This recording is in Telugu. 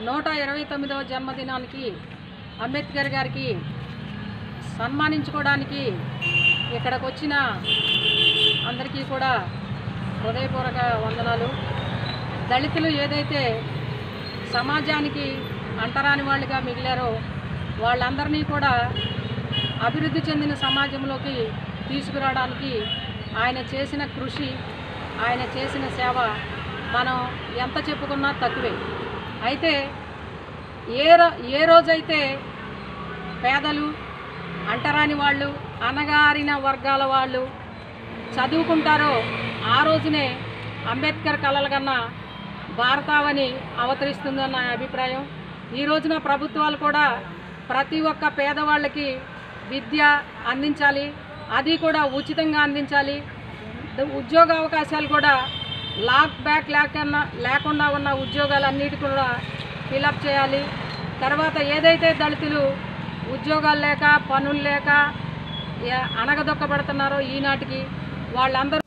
నూట ఇరవై తొమ్మిదవ జన్మదినానికి అంబేద్కర్ గారికి సన్మానించుకోవడానికి ఇక్కడికి వచ్చిన అందరికీ కూడా హృదయపూర్వక వందనాలు దళితులు ఏదైతే సమాజానికి అంటరాని వాళ్ళుగా మిగిలారో వాళ్ళందరినీ కూడా అభివృద్ధి చెందిన సమాజంలోకి తీసుకురావడానికి ఆయన చేసిన కృషి ఆయన చేసిన సేవ మనం ఎంత చెప్పుకున్నా తక్కువే అయితే ఏ రో- ఏ రోజైతే పేదలు అంటరాని వాళ్ళు అనగారిన వర్గాల వాళ్ళు చదువుకుంటారో ఆ రోజునే అంబేద్కర్ కలలు కన్నా భారతావని అవతరిస్తుందన్న నా అభిప్రాయం ఈ రోజున ప్రభుత్వాలు కూడా ప్రతి ఒక్క పేదవాళ్ళకి విద్య అందించాలి అది కూడా ఉచితంగా అందించాలి ద- ఉద్యోగ అవకాశాలు కూడా లాక్ బ్యాక్ లేకన్నా లేకుండా ఉన్న ఉద్యోగాలన్నిటి కూడా ఫిలప్ చేయాలి తర్వాత ఏదైతే దళితులు ఉద్యోగాలు లేక పనులు లేక ఏ- అనగదొక్కబడుతున్నారో ఈనాటికి వాళ్ళందరూ